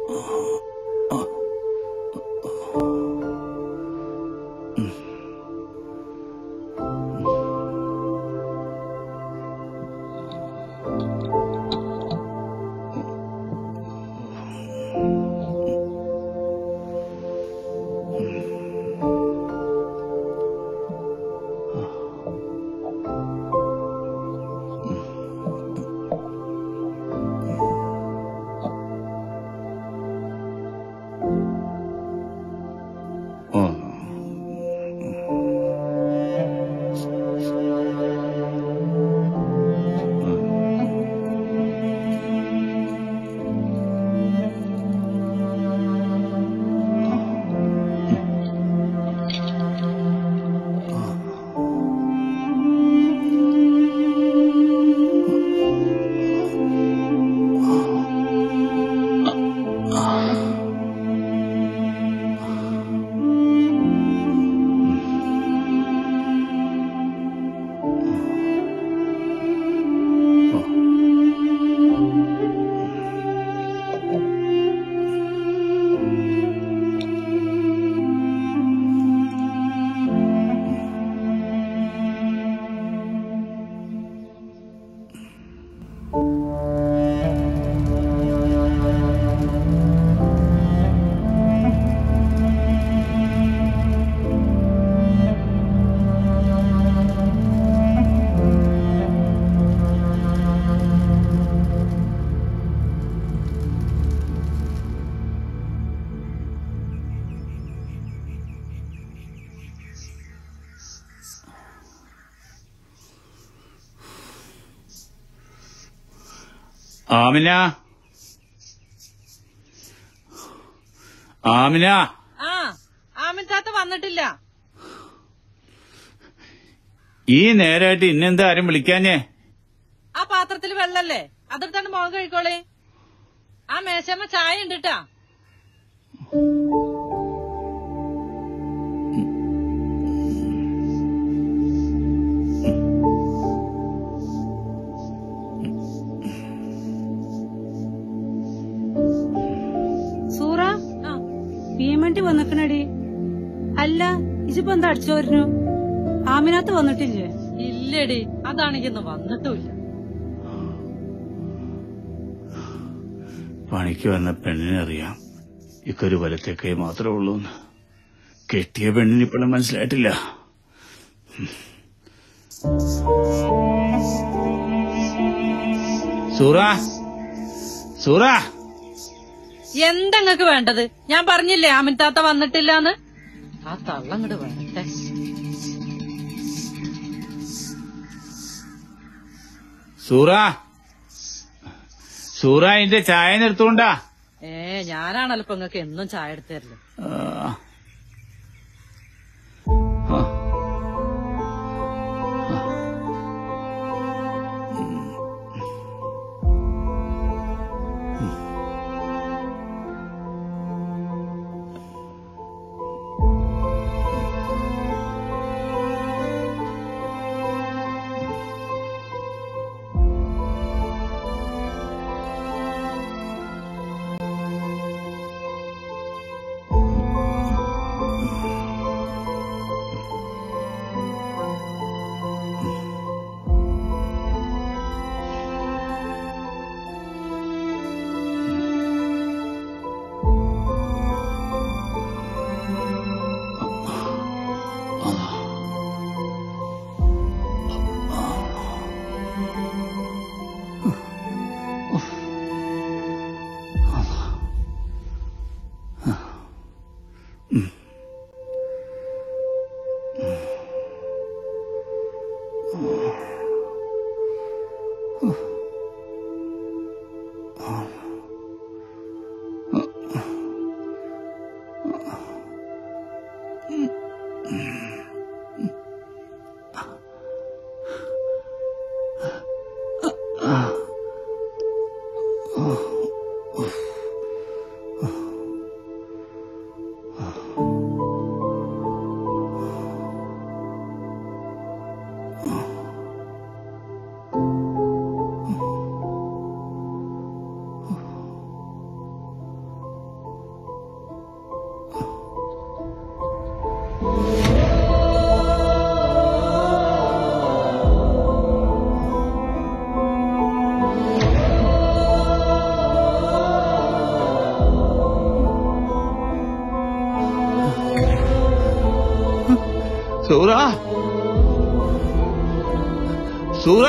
ആമിന ആമിന ആ ആമിൻ താത്ത വന്നിട്ടില്ല ഈ നേരായിട്ട് ഇന്നെന്താ ആരും വിളിക്കാഞ്ഞേ ആ പാത്രത്തിൽ വെള്ളല്ലേ അതെടുത്താണ്ട് മുഖം കഴിക്കോളേ ആ മേശമ്മ ചായ ഉണ്ട് ട്ടാ സൂറ ആ, ഭീമണ്ടി വന്നിക്കണടി അല്ല ഇജിപ്പോ എന്താ അടിച്ചു വരുന്നു ആമിനാത്ത് വന്നിട്ടില്ലേ ഇല്ലടി അതാണെങ്കി ഇന്ന് വന്നിട്ടുമില്ല പണിക്ക് വന്ന പെണ്ണിനറിയാം ഇക്കൊരു വലത്തേക്കേ മാത്രമേ ഉള്ളൂ എന്ന് കെട്ടിയ പെണ്ണിന് ഇപ്പോഴും മനസ്സിലായിട്ടില്ല സൂറ സൂറ എന്താ നിങ്ങക്ക് വേണ്ടത് ഞാൻ പറഞ്ഞില്ലേ ആമിൻ താത്ത വന്നിട്ടില്ലാന്ന് ആ തള്ളങ്ങട് വരട്ടെ സൂറ സൂറ ഇതിന്റെ ചായ നിർത്തുകൊണ്ടാ ഏ ഞാനാണല്ലോ ഇപ്പൊ നിങ്ങക്ക് എന്നും ചായ എടുത്തു തരല് ആ. ആ. ആ സൂറ സൂറ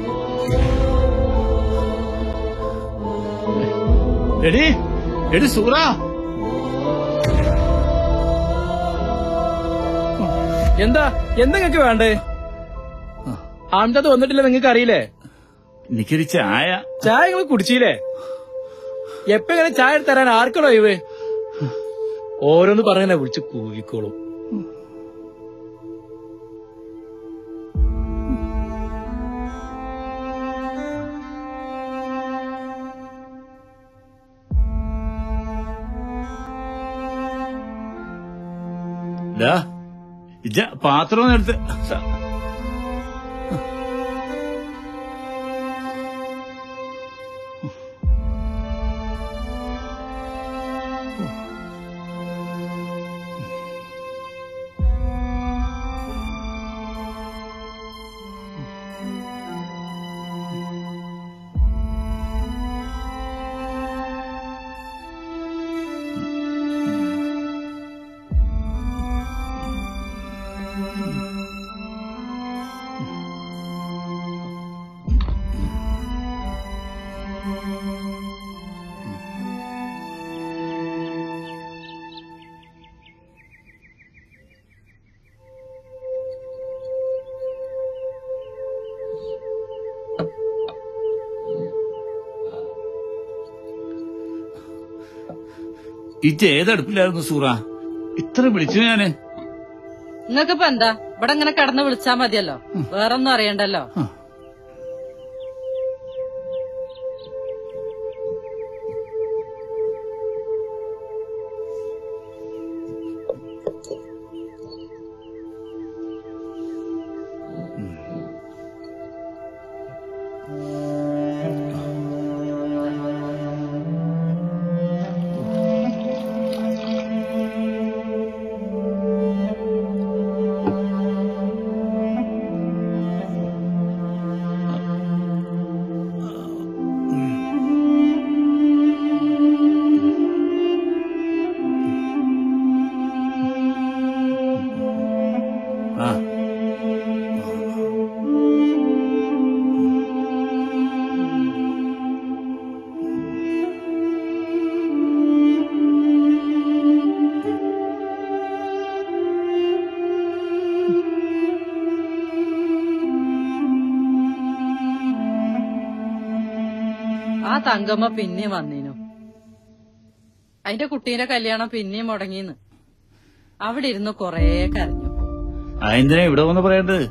എടി എടി സൂറ എന്താ എന്താ നിങ്ങക്ക് വേണ്ടേ ആമിതാത്ത് വന്നിട്ടില്ല നിങ്ങക്ക് അറിയില്ലേ എനിക്കൊരു ചായ ചായ നിങ്ങൾ കുടിച്ചില്ലേ എപ്പ ഇങ്ങനെ ചായ തരാൻ ആർക്കണോ ഇവ ഓരോന്ന് പറഞ്ഞാ വിളിച്ച് കൂകിക്കോളും ദാ, ഇജ്ജ പാത്രം ഒന്ന് എടുത്ത് സ- ഇജ്ജ് ഏതടുപ്പിലായിരുന്നു സൂറ ഇത്ര വിളിച്ചു ഞാന് നിങ്ങക്കിപ്പോ എന്താ ഇവിടെ ഇങ്ങനെ കിടന്ന് വിളിച്ചാ മതിയല്ലോ വേറൊന്നും അറിയണ്ടല്ലോ ആ ആ തങ്കമ്മ പിന്നെയും വന്നീനു അതിന്റെ കുട്ടീന്റെ കല്യാണം പിന്നെയും മുടങ്ങിന്ന് അവിടെ ഇരുന്ന് കൊറേ കരഞ്ഞു അതെന്തിനാ ഇവിടെ വന്ന് പറയേണ്ടത്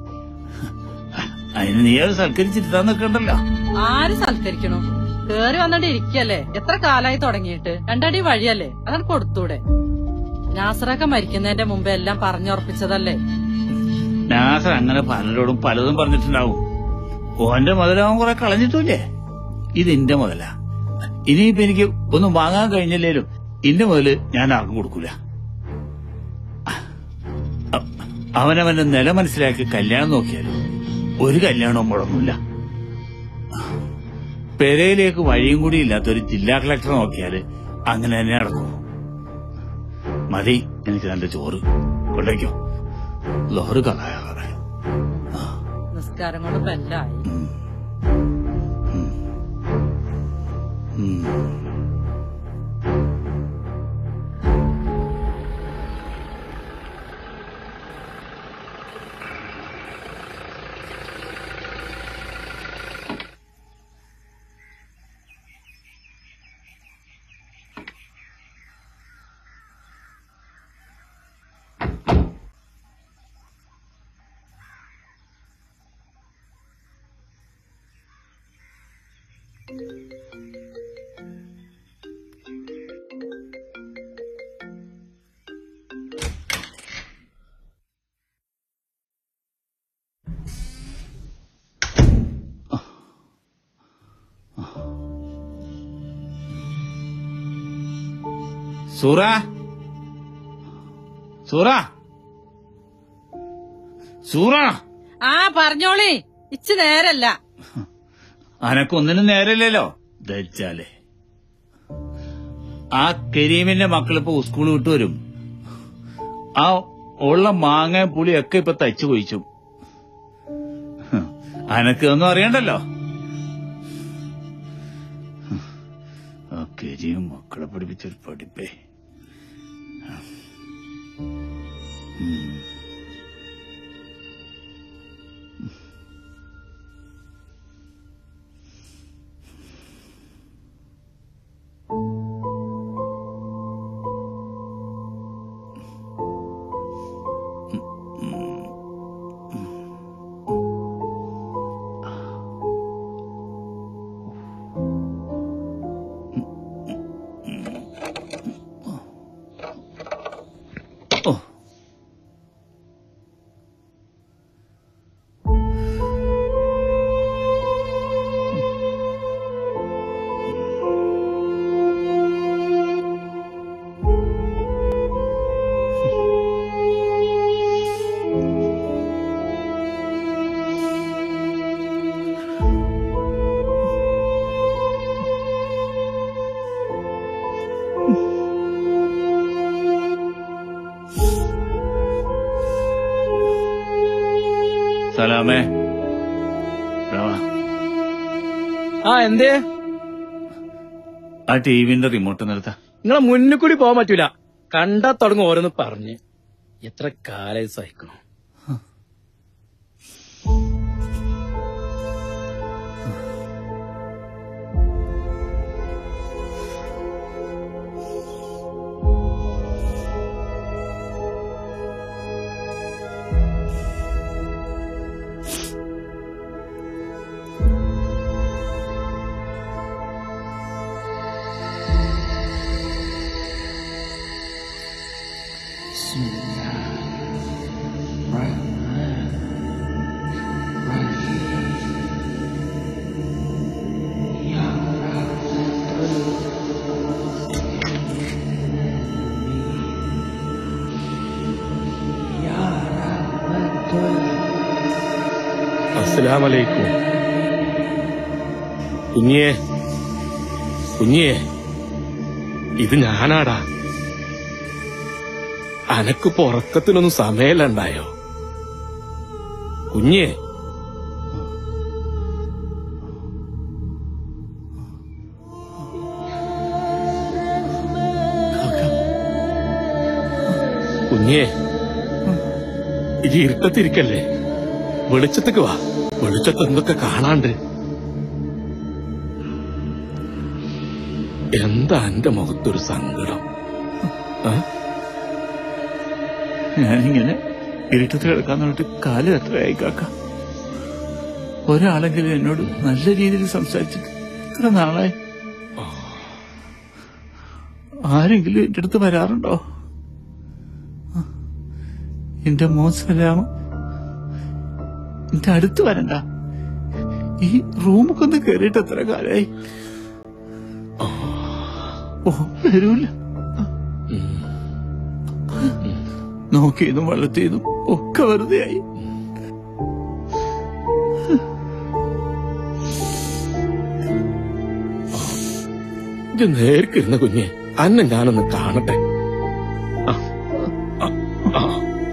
അതിന് നീ അത് സൽക്കരിച്ചിട്ടാൻ നിൽക്കണ്ടല്ലോ ആര് സൽക്കരിക്കണു കേറി വന്നിട്ട് ഇരിക്കല്ലേ എത്ര കാലായി തുടങ്ങിയിട്ട് രണ്ടടി വഴിയല്ലേ അതാണ് കൊടുത്തൂടെ നാസറൊക്കെ മരിക്കുന്നതിന്റെ മുമ്പ് എല്ലാം പറഞ്ഞുറപ്പിച്ചതല്ലേ നാസർ അങ്ങനെ പലരോടും പലതും പറഞ്ഞിട്ടുണ്ടാവും ഓന്റെ മുതലാവൻ കുറെ കളഞ്ഞിട്ടില്ലേ ഇതെന്റെ മുതലാ ഇനിയിപ്പോ എനിക്ക് ഒന്നും വാങ്ങാൻ കഴിഞ്ഞില്ലേലും ഇന്റെ മുതല് ഞാൻ ആർക്കും കൊടുക്കൂല അ- അവനവന്റെ നില മനസ്സിലാക്കി കല്യാണം നോക്കിയാലും ഒരു കല്യാണവും മുടങ്ങില്ല പെരയിലേക്ക് വഴിയും കൂടി ഇല്ലാത്തൊരു ജില്ലാ കളക്ടർ നോക്കിയാല് അങ്ങനെ തന്നെ നടക്കൂ മതി എനിക്ക് നല്ല ചോറ് കൊണ്ടേക്കോ ലോറ് കളയാറെ നിസ്കാരം കൊണ്ട് ബെല്ലായി സൂറ സൂറ സൂറ ആ പറഞ്ഞോളി ഇച്ച് നേരല്ല അനക്കൊന്നിനും നേരമില്ലല്ലോ ധരിച്ചാലേ ആ കരീമിന്റെ മക്കളിപ്പോ സ്കൂൾ വിട്ടു വരും ആ ഉള്ള മാങ്ങ പുളിയൊക്കെ ഇപ്പൊ തച്ചു കൊയിച്ചു ഹും, അനക്കൊന്നും അറിയണ്ടല്ലോ ഹും, ആ കരിയും മക്കളെ പഠിപ്പിച്ചൊരു പഠിപ്പേ ഉം. ഓ സലാമേ ഇവിടെ വാ. ആ എന്തേ ആ ടിവിന്റെ റിമോട്ട് നിർത്ത നിങ്ങളെ മുന്നിൽ കൂടി പോകാൻ പറ്റൂല കണ്ടാ തുടങ്ങും ഓരോന്ന് പറഞ്ഞ് എത്ര കാലായി സഹിക്കണം അസ്സലാമലൈക്കും കുഞ്ഞിയെ കുഞ്ഞിയെ ഇത് ഞാനാടാ അനക്കിപ്പോ ഉറക്കത്തിനൊന്നും സമയമുണ്ടായോ കുഞ്ഞിയെ കുഞ്ഞിയെ ഇത് ഇരുട്ടത്തിരിക്കല്ലേ വെളിച്ചത്തേക്ക് വാ വെളിച്ചത്ത് എന്തൊക്കെ കാണാണ്ട് എന്താ എന്റെ മുഖത്തൊരു സങ്കടം ആ? ഞാനിങ്ങനെ ഇരുട്ടത്ത് കിടക്കാൻ പറഞ്ഞിട്ട് കാലം എത്രയായി കാക്ക ഒരാളെങ്കിലും എന്നോട് നല്ല രീതിയിൽ സംസാരിച്ചിട്ട് ഇത്ര നാളായി ആരെങ്കിലും എന്റെ അടുത്ത് വരാറുണ്ടോ എന്റെ മോൻ സലാമ എന്റെ അടുത്ത് വരണ്ട ഈ റൂമൊക്കെ കയറിയിട്ട് എത്ര കാലായി ഓ വരൂല നോക്കിയതും വളർത്തിയതും ഒക്കെ വെറുതെയായി ഇത് നേർക്കിരുന്ന കുഞ്ഞെ അന്നെ ഞാനൊന്ന് കാണട്ടെ ആ, ആ, ആ.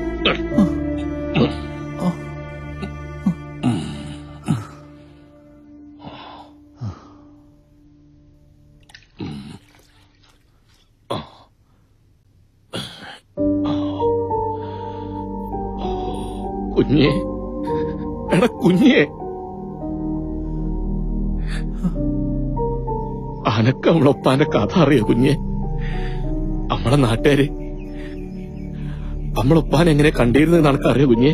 കുഞ്ഞെ എടാ കുഞ്ഞെ അനക്ക് നമ്മളൊപ്പാന്റെ കഥ അറിയോ കുഞ്ഞെ നമ്മളെ നാട്ടുകാര് നമ്മളൊപ്പാൻ എങ്ങനെ കണ്ടിരുന്നത് നിനക്കറിയോ കുഞ്ഞെ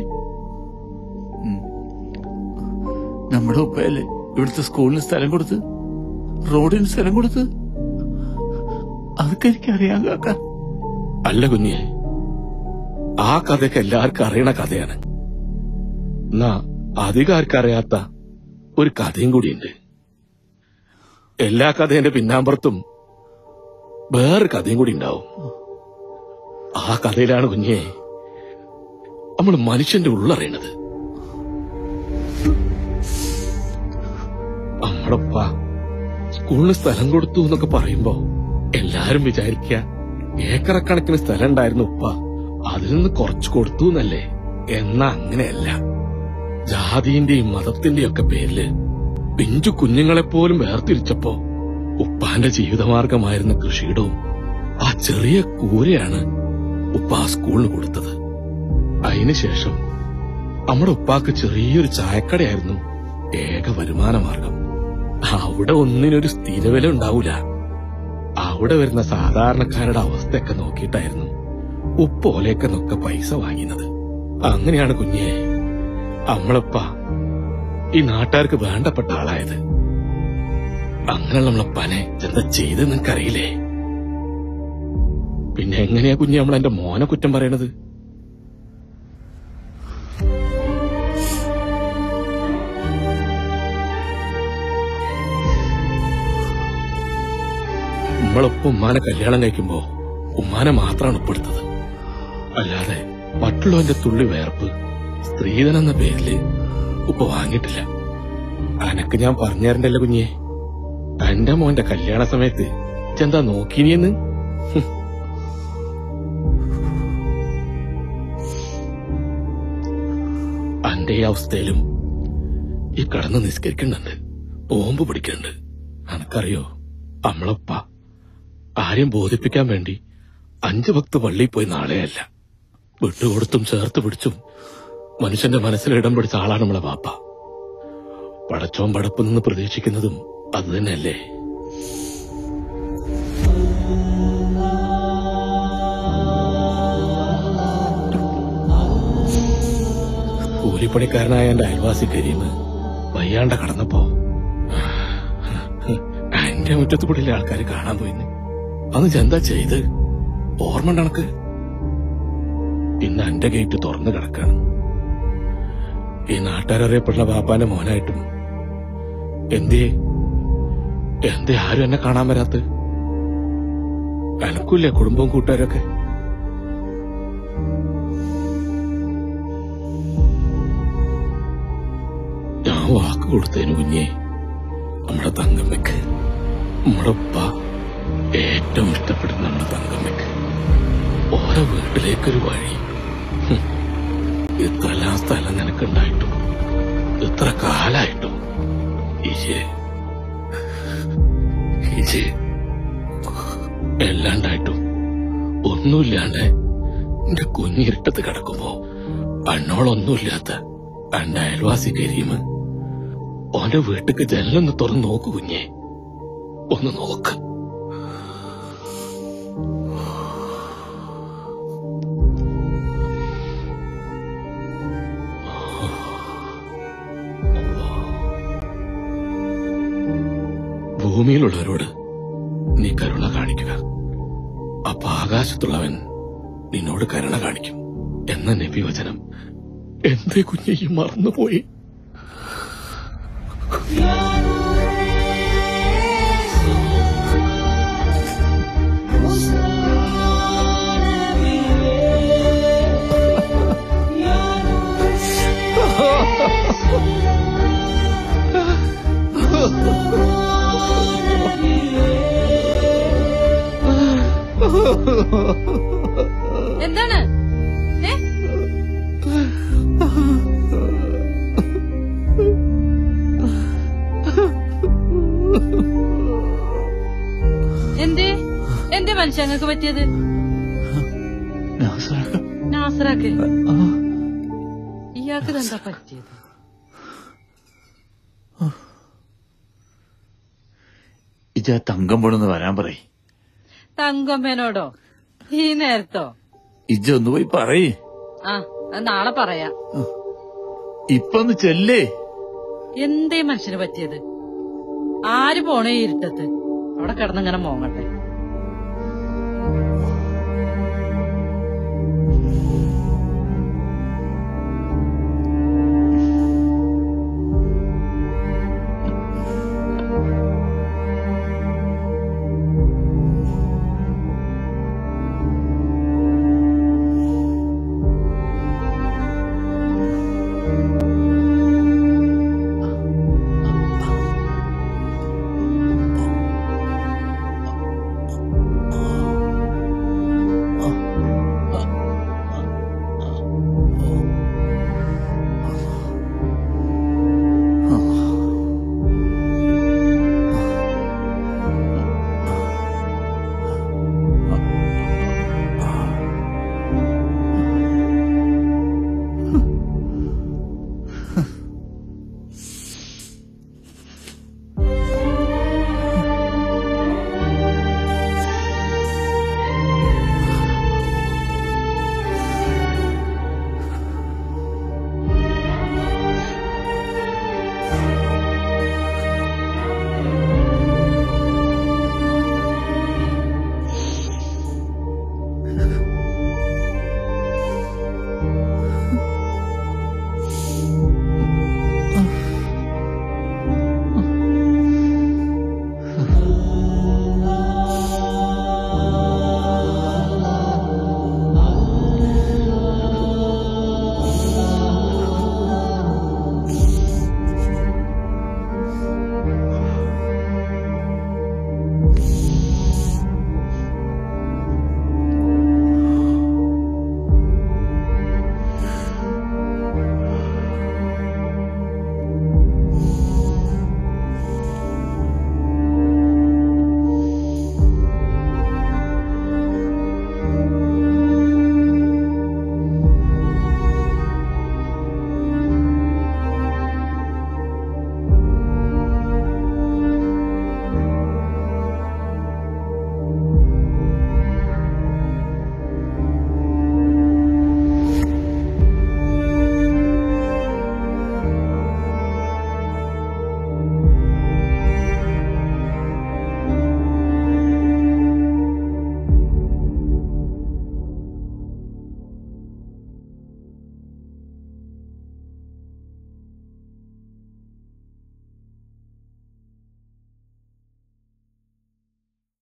നമ്മുടെ ഉപ്പയല്ലേ ഇവിടുത്തെ സ്കൂളിന് സ്ഥലം കൊടുത്ത് റോഡിന് സ്ഥലം കൊടുത്ത് അതൊക്കെ എനിക്കറിയാൻ കാക്ക അല്ല കുഞ്ഞെ ആ കഥയൊക്കെ എല്ലാവർക്കും അറിയണ കഥയാണ് എന്നാ അധികം ആർക്കും അറിയാത്ത ഒരു കഥയും കൂടിയുണ്ട് എല്ലാ കഥയുടെ പിന്നാമ്പുറത്തും വേറെ കഥയും കൂടി ഉണ്ടാവും ആ കഥയിലാണ് കുഞ്ഞെ നമ്മൾ മനുഷ്യന്റെ ഉള്ളറിയണത് നമ്മളപ്പ സ്കൂളിന് സ്ഥലം കൊടുത്തു എന്നൊക്കെ പറയുമ്പോ എല്ലാരും വിചാരിക്ക ഏക്കറക്കണക്കിന് സ്ഥലം ഉണ്ടായിരുന്നു ഉപ്പ അതിൽ നിന്ന് കുറച്ച് കൊടുത്തു എന്നല്ലേ എന്നാ അങ്ങനെയല്ല ജാതിന്റെയും മതത്തിന്റെയും ഒക്കെ പേരില് പിഞ്ചു കുഞ്ഞുങ്ങളെപ്പോലും വേർതിരിച്ചപ്പോ ഉപ്പാന്റെ ജീവിതമാർഗമായിരുന്ന കൃഷിയിടവും ആ ചെറിയ കൂരയാണ് ഉപ്പ ആ സ്കൂളിന് കൊടുത്തത് അതിനുശേഷം നമ്മുടെ ഉപ്പാക്ക് ചെറിയൊരു ചായക്കടയായിരുന്നു ഏക വരുമാന മാർഗം അവിടെ ഒന്നിനൊരു സ്ഥിരവില ഉണ്ടാവൂല അവിടെ വരുന്ന സാധാരണക്കാരുടെ അവസ്ഥയൊക്കെ നോക്കിയിട്ടായിരുന്നു ഉപ്പോലേക്കെ നൊക്കെ പൈസ വാങ്ങിയത് അങ്ങനെയാണ് കുഞ്ഞെ നമ്മളപ്പ ഈ നാട്ടുകാർക്ക് വേണ്ടപ്പെട്ട ആളായത് അങ്ങനെ നമ്മളപ്പനെ എന്താ ചെയ്ത് നിനക്കറിയില്ലേ പിന്നെ എങ്ങനെയാ കുഞ്ഞെ നമ്മൾ എന്റെ മോനെ കുറ്റം പറയണത് നമ്മളൊപ്പം ഉമ്മാനെ കല്യാണം കഴിക്കുമ്പോ ഉമ്മാനെ മാത്രമാണ് ഉപ്പെടുത്തത് അല്ലാതെ മറ്റുള്ളവന്റെ തുള്ളി വേർപ്പ് സ്ത്രീധനം എന്ന പേരില് ഉപ്പ വാങ്ങിയിട്ടില്ല അനക്ക് ഞാൻ പറഞ്ഞുതരണ്ടല്ലോ കുഞ്ഞെ എന്റെ മോന്റെ കല്യാണ സമയത്ത് ചെന്താ നോക്കിനിയെന്ന് ഹും. അന്റെ ഈ അവസ്ഥയിലും ഈ കടന്ന് നിസ്കരിക്കുന്നുണ്ട് ഓമ്പ് പിടിക്കുന്നുണ്ട് അനക്കറിയോ നമ്മളപ്പ ആരെയും ബോധിപ്പിക്കാൻ വേണ്ടി അഞ്ചു ഭക്ത് പള്ളിയിൽ പോയി നാളെയല്ല വിട്ടുകൊടുത്തും ചേർത്ത് പിടിച്ചും മനുഷ്യന്റെ മനസ്സിൽ ഇടം പിടിച്ച ആളാണ് നമ്മളെ വാപ്പ പടച്ചോൻ പടപ്പ് നിന്ന് പ്രതീക്ഷിക്കുന്നതും അത് തന്നെയല്ലേ കൂലിപ്പണിക്കാരനായ എന്റെ അയൽവാസി കരീമ് വയ്യാണ്ട കടന്നപ്പോ എന്റെ മുറ്റത്ത് കൂടിയില്ലേ ആൾക്കാർ കാണാൻ പോയിന്ന് അന്ന് ഞാൻ എന്താ ചെയ്ത് ഓർമ്മ കണക്ക് ഇന്ന് എന്റെ ഗേറ്റ് തുറന്നു കിടക്കാണ് ഈ നാട്ടുകാരറിയപ്പെടുന്ന ബാപ്പാന്റെ മോനായിട്ടും എന്തേ എന്തേ ആരും എന്നെ കാണാൻ വരാത്ത എനക്കൂല്ലേ കുടുംബവും കൂട്ടുകാരൊക്കെ ഞാൻ വാക്ക് കൊടുത്തതിന് കുഞ്ഞേ നമ്മുടെ തങ്കമ്മയ്ക്ക് നമ്മുടെ ഉപ്പ ഏറ്റവും ഇഷ്ടപ്പെടുന്ന നമ്മുടെ തങ്കമ്മയ്ക്ക് ഓരോ വീട്ടിലേക്കൊരു വഴി ഹും. ഇത്രയെല്ലാം സ്ഥലം നിനക്കുണ്ടായിട്ടും ഇത്ര കാലായിട്ടും ഈശേ ഈശേ എല്ലാണ്ടായിട്ടും ഒന്നുമില്ലാണ്ട് എന്റെ കുഞ്ഞിരുട്ടത്ത് കിടക്കുമ്പോ അന്നോളൊന്നുമില്ലാത്ത എന്റെ അയൽവാസി കരീമ് ഓന്റെ വീട്ടിക്ക് ജനലൊന്ന് തുറന്ന് നോക്കു കുഞ്ഞെ ഒന്ന് നോക്ക് ഭൂമിയിലുള്ളവരോട് നീ കരുണ കാണിക്കുക അപ്പൊ ആകാശത്തുള്ളവൻ നിന്നോട് കരുണ കാണിക്കും എന്ന നബിവചനം എന്തേ കുഞ്ഞെ ഈ മറന്നുപോയി എന്താണ് ഏ എന്തേ എന്തേ മനുഷ്യങ്ങൾക്ക് പറ്റിയത് നാസറാക്ക, നാസറാക്ക് ആ, ഇയാൾക്ക് എന്താ പറ്റിയത് ഇജ തങ്കം പൊടുന്ന് വരാൻ പറയ് തങ്കമ്മേനോടോ ഈ നേരത്തോ ഇജ ഒന്ന് പോയി പറയ് ആ അത് നാളെ പറയാം ഇപ്പൊ ഒന്ന് ചെല്ലേ എന്തേ മനുഷ്യന് പറ്റിയത് ആര് പോണേ ഈ ഇരുട്ടത്ത് അവിടെ കിടന്നിങ്ങനെ മോങ്ങട്ടെ